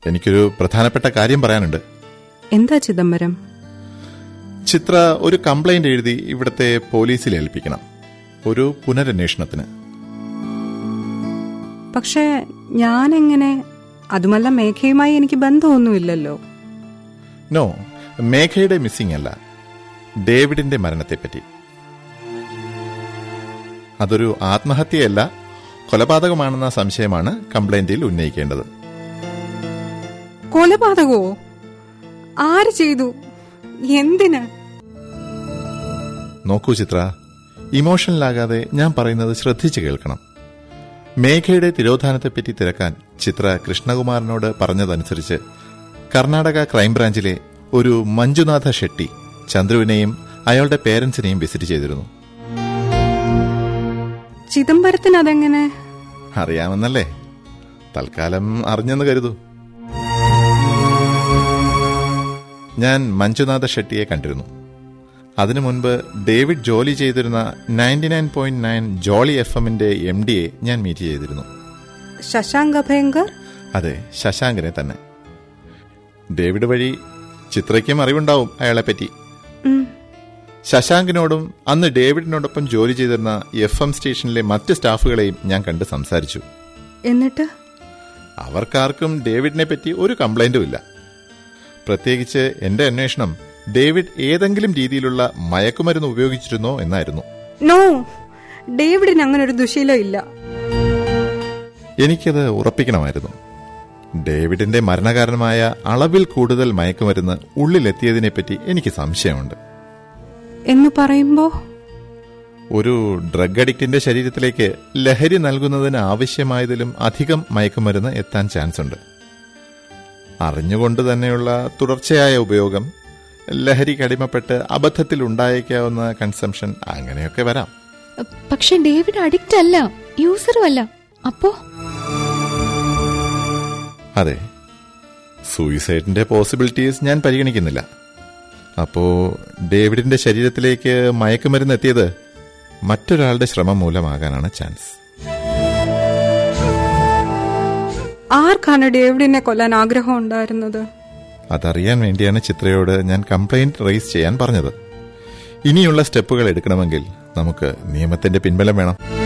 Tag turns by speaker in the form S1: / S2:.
S1: എനിക്കൊരു പ്രധാനപ്പെട്ട കാര്യം പറയാനുണ്ട്
S2: എന്താ ചിദംബരം
S1: ചിത്ര ഒരു കംപ്ലൈന്റ് എഴുതി ഇവിടുത്തെ പോലീസിൽ ഏൽപ്പിക്കണം ഒരു പുനരന്വേഷണത്തിന്
S2: പക്ഷേ ഞാനെങ്ങനെ അതുമല്ല മേഘയുമായി എനിക്ക് ബന്ധമൊന്നുമില്ലല്ലോ
S1: നോ മേഘയുടെ മിസ്സിംഗ് അല്ല ഡേവിഡിന്റെ മരണത്തെപ്പറ്റി അതൊരു ആത്മഹത്യയല്ല കൊലപാതകമാണെന്ന സംശയമാണ് കംപ്ലൈന്റിൽ ഉന്നയിക്കേണ്ടത്
S2: കൊലപാതകമോ ആര് ചെയ്തു എന്തിന്
S1: നോക്കൂ ചിത്ര ഇമോഷണലാകാതെ ഞാൻ പറയുന്നത് ശ്രദ്ധിച്ചു കേൾക്കണം മേഘയുടെ തിരോധാനത്തെപ്പറ്റി തിരക്കാൻ ചിത്ര കൃഷ്ണകുമാറിനോട് പറഞ്ഞതനുസരിച്ച് കർണാടക ക്രൈംബ്രാഞ്ചിലെ ഒരു മഞ്ജുനാഥ ഷെട്ടി ചന്ദ്രുവിനെയും അയാളുടെ പേരൻസിനെയും വിസിറ്റ് ചെയ്തിരുന്നു
S2: ചിദംബരത്തിന് അതെങ്ങനെ
S1: അറിയാമെന്നല്ലേ തൽക്കാലം അറിഞ്ഞെന്ന് കരുതൂ ഞാൻ മഞ്ജുനാഥ ഷെട്ടിയെ കണ്ടിരുന്നു അതിനു മുൻപ് ഡേവിഡ് ജോലി ചെയ്തിരുന്ന ninety nine point nine Jolly F എമ്മിന്റെ എം ഡിയെ ഞാൻ മീറ്റ് ചെയ്തിരുന്നു
S2: ശശാങ്ക് അഭയങ്കർ
S1: അതെ ശശാങ്കിനെ തന്നെ ഡേവിഡ് വഴി ചിത്രയ്ക്കും അറിവുണ്ടാവും അയാളെപ്പറ്റി
S2: ഉം.
S1: ശശാങ്കിനോടും അന്ന് ഡേവിഡിനോടൊപ്പം ജോലി ചെയ്തിരുന്ന എഫ് എം സ്റ്റേഷനിലെ മറ്റ് സ്റ്റാഫുകളെയും ഞാൻ കണ്ട് സംസാരിച്ചു
S2: എന്നിട്ട്
S1: അവർക്കാർക്കും ഡേവിഡിനെ പറ്റി ഒരു കംപ്ലൈന്റും ഇല്ല പ്രത്യേകിച്ച് എന്റെ അന്വേഷണം ഡേവിഡ് ഏതെങ്കിലും രീതിയിലുള്ള മയക്കുമരുന്ന് ഉപയോഗിച്ചിരുന്നോ എന്നായിരുന്നു
S2: നോ ഡേവിഡിന് അങ്ങനെ ഒരു ദുശീലം ഇല്ല
S1: എനിക്കത് ഉറപ്പിക്കണമായിരുന്നു ഡേവിഡിന്റെ മരണകാരണമായ അളവിൽ കൂടുതൽ മയക്കുമരുന്ന് ഉള്ളിലെത്തിയതിനെപ്പറ്റി എനിക്ക് സംശയമുണ്ട്
S2: എന്ന് പറയുമ്പോ
S1: ഒരു ഡ്രഗ് അഡിക്റ്റിന്റെ ശരീരത്തിലേക്ക് ലഹരി നൽകുന്നതിന് ആവശ്യമായതിലും അധികം മയക്കുമരുന്ന് എത്താൻ ചാൻസ് ഉണ്ട് അറിഞ്ഞുകൊണ്ട് തന്നെയുള്ള തുടർച്ചയായ ഉപയോഗം ലഹരിക്ക് അടിമപ്പെട്ട് അബദ്ധത്തിൽ ഉണ്ടായേക്കാവുന്ന കൺസംഷൻ അങ്ങനെയൊക്കെ വരാം
S3: പക്ഷെ ഡേവിഡ് അഡിക്റ്റ് അല്ല യൂസറും അല്ല അപ്പോ
S1: അതെ സൂയിസൈഡിന്റെ പോസിബിലിറ്റീസ് ഞാൻ പരിഗണിക്കുന്നില്ല അപ്പോ ഡേവിഡിന്റെ ശരീരത്തിലേക്ക് മയക്കുമരുന്ന് എത്തിയത് മറ്റൊരാളുടെ ശ്രമം മൂലമാകാനാണ് ചാൻസ്
S2: ആർക്കാണ് ഡേവിഡിനെ കൊല്ലാൻ ആഗ്രഹം ഉണ്ടായിരുന്നത്
S1: അതറിയാൻ വേണ്ടിയാണ് ചിത്രയോട് ഞാൻ കംപ്ലൈന്റ് റേസ് ചെയ്യാൻ പറഞ്ഞത് ഇനിയുള്ള സ്റ്റെപ്പുകൾ എടുക്കണമെങ്കിൽ നമുക്ക് നിയമത്തിന്റെ പിൻബലം വേണം